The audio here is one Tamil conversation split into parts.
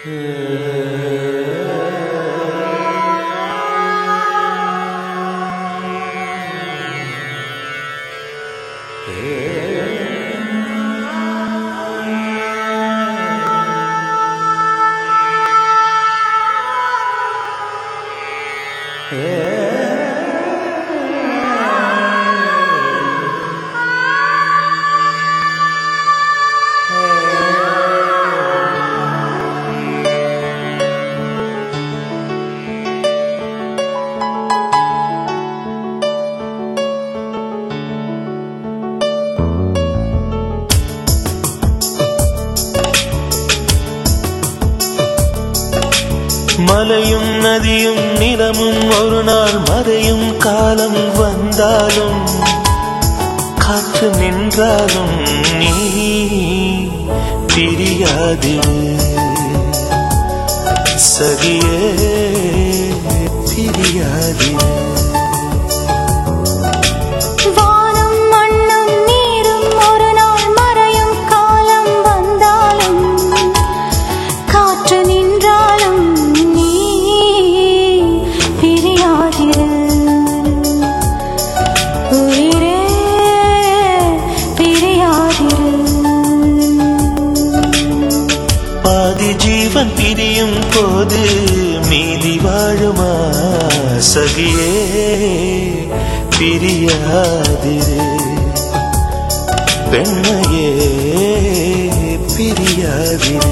மலையும் நதியும் நிலமும் ஒரு நாள் மறையும் காலம் வந்தாலும் காற்று நின்றாலும் நீ பிரியாது சகியே பிரியாது வானம் மண்ணும் நீரும் ஒரு நாள் மறையும் காலம் வந்தாலும் காற்று நின்றாலும் நீ பிரியாதிரு உயிரே பிரியாதிரு பாதி ஜீவன் பிரியும் போது மீதி வாழுமா சகியே பிரியாதிரு பெண்மையே பிரியாதிரு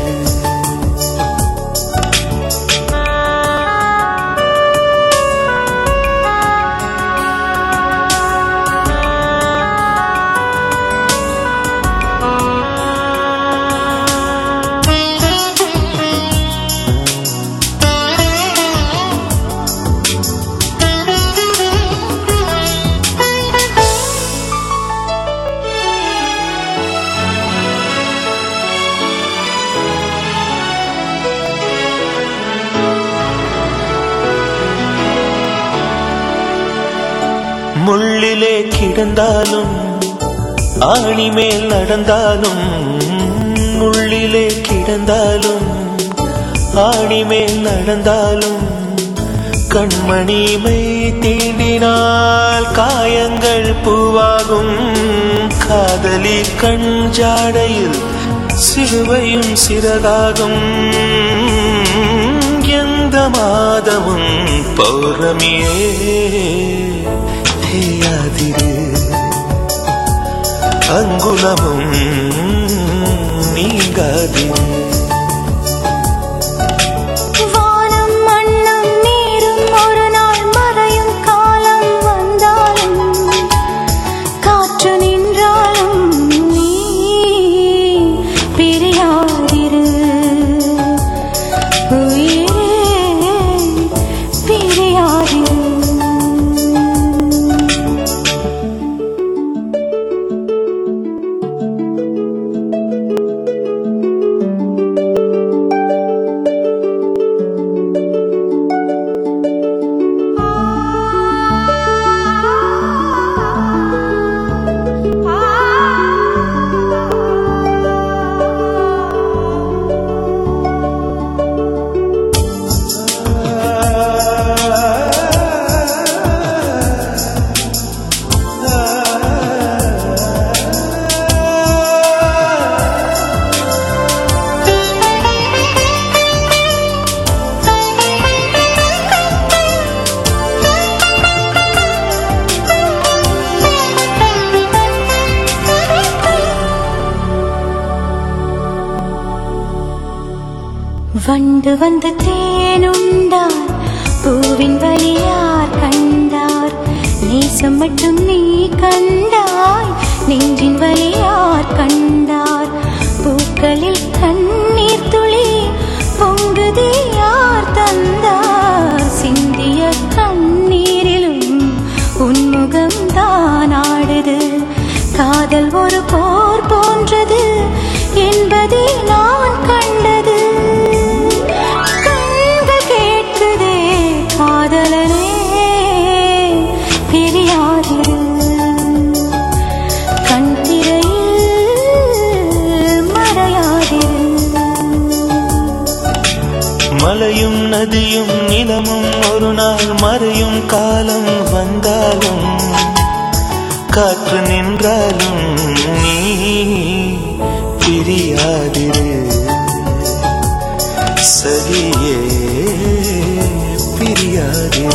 முள்ளிலே கிடந்தாலும் ஆணி மேல் நடந்தாலும் முள்ளிலே கிடந்தாலும் ஆணி மேல் நடந்தாலும் கண்மணிமை தீண்டினால் காயங்கள் பூவாகும் காதலி கண் ஜாடையில் சிலுவையும் சிறகாகும் எந்த மாதமும் பௌர்ணமியே தேயாதிரு அங்குலமும் நீங்காதிரு வானம் மண்ணும் நீரும் ஒரு நாள் மறையும் காலம் வந்தாலும் காற்று நின்றாலும் நீ பிரியாதிரு உயிரே பிரியாதிரு வண்டு வந்து தேனுண்டார் பூவின் வழியார் கண்டார் நேசம் மட்டும் நீ கண்டாய் நெஞ்சின் வழியார் கண்டார் பூக்களில் கண்ணீர் துளி பொங்குது யார் தந்தார் சிந்திய கண்ணீரிலும் உன்முகம் தான் ஆடுது காதல் ஒரு போர் போன்றது என்பதை நான் கண்டது கண்கள் கேட்குதே காதலனே பிரியாதிரு கண் திரையில் மறையாதிரு மலையும் நதியும் நிலமும் ஒரு நாள் மறையும் காலம் வந்தாலும் காற்று நின்றாலும் நீ பிரியாதிரு சகியே பிரியாதிரு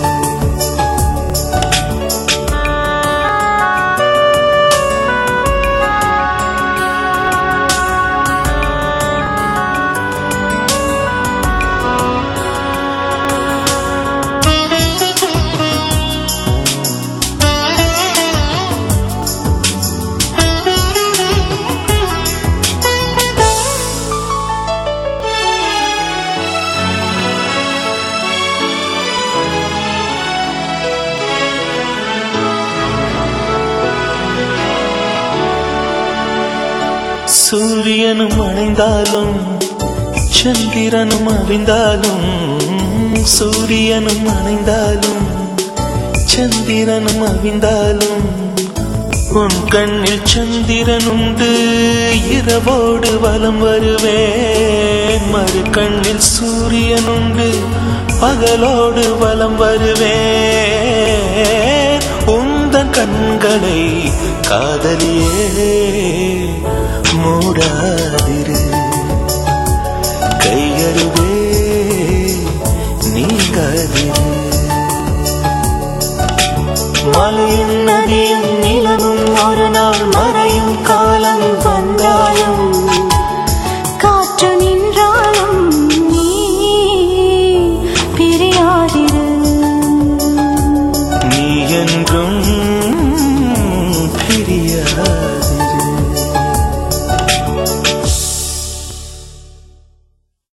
சூரியனும் அணைந்தாலும் சந்திரனும் அழிந்தாலும் சூரியனும் அணைந்தாலும் சந்திரனும் அவிந்தாலும் உன் கண்ணில் சந்திரன் உண்டு இரவோடு வலம் வருவேன் மறு கண்ணில் சூரியன் உண்டு பகலோடு வலம் வருவேன் உந்தன் கண்களை காதலியே மூடாதே